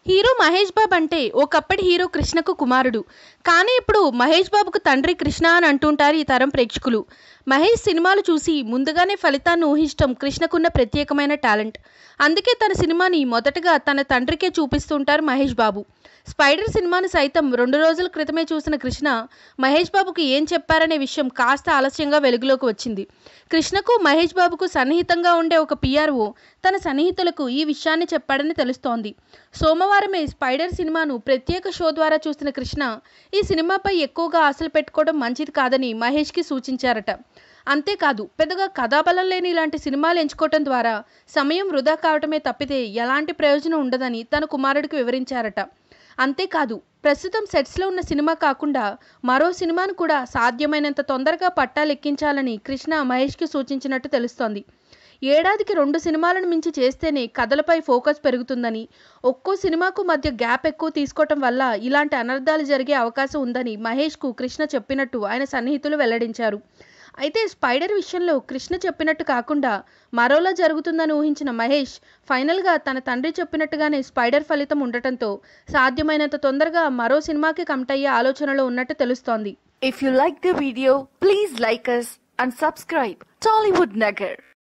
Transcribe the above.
Hero Mahesh బాబు అంటే ఒకప్పటి hero కృష్ణకు కుమారుడు కానీ ఇప్పుడు మహేష్ బాబుకు తండ్రి కృష్ణ అని అంటుంటారు ఈ తరం ప్రేక్షకులు మహేష్ సినిమాలు చూసి ముందుగానే ఫలితాన్ని ఊహించడం కృష్ణకున్న ప్రత్యేకమైన టాలెంట్ అందుకే తన సినిమాని మొదటగా తన తండ్రికే చూపిస్తుంటారు మహేష్ బాబు స్పైడర్ సినిమాను సైతం రెండు రోజుల క్రితమే చూసిన కృష్ణ మహేష్ బాబుకు ఏం చెప్పారనే విషయం కాస్త ఆలస్యంగా వెలుగులోకి వచ్చింది కృష్ణకు మహేష్ బాబుకు సన్నిహితంగా ఉండే ఒక పిఆర్ఓ తన సన్నిహితులకు ఈ విషయాన్ని చెప్పాడని తెలుస్తోంది సోమవారమే స్పైడర్ సినిమాను ప్రత్యేక షో ద్వారా చూసిన కృష్ణ ఈ సినిమాపై ఎక్కువగా ఆశలు పెట్టుకోవడం మంచిది కాదని మహేష్కి సూచించారట అంతేకాదు పెద్దగా కథాబలం లేని ఇలాంటి సినిమాలు ఎంచుకోవటం ద్వారా సమయం వృధా కావటమే తప్పితే ఎలాంటి ప్రయోజనం ఉండదని తన కుమారుడికి వివరించారట అంతేకాదు ప్రస్తుతం సెట్స్లో ఉన్న సినిమా కాకుండా మరో సినిమాను కూడా సాధ్యమైనంత తొందరగా పట్టాలెక్కించాలని కృష్ణ మహేష్కి సూచించినట్టు తెలుస్తోంది ఏడాదికి రెండు సినిమాలను మించి చేస్తేనే కథలపై ఫోకస్ పెరుగుతుందని ఒక్కో సినిమాకు మధ్య గ్యాప్ ఎక్కువ తీసుకోవటం వల్ల ఇలాంటి అనర్థాలు జరిగే అవకాశం ఉందని మహేష్కు కృష్ణ చెప్పినట్టు ఆయన సన్నిహితులు వెల్లడించారు అయితే స్పైడర్ విషయంలో కృష్ణ చెప్పినట్టు కాకుండా మరోలా జరుగుతుందని ఊహించిన మహేష్ ఫైనల్గా తన తండ్రి చెప్పినట్టుగానే స్పైడర్ ఫలితం ఉండటంతో సాధ్యమైనంత తొందరగా మరో సినిమాకి కమిట్ అయ్యే ఆలోచనలో ఉన్నట్టు తెలుస్తోంది If you like the video, please like us and subscribe Tollywood Nagar.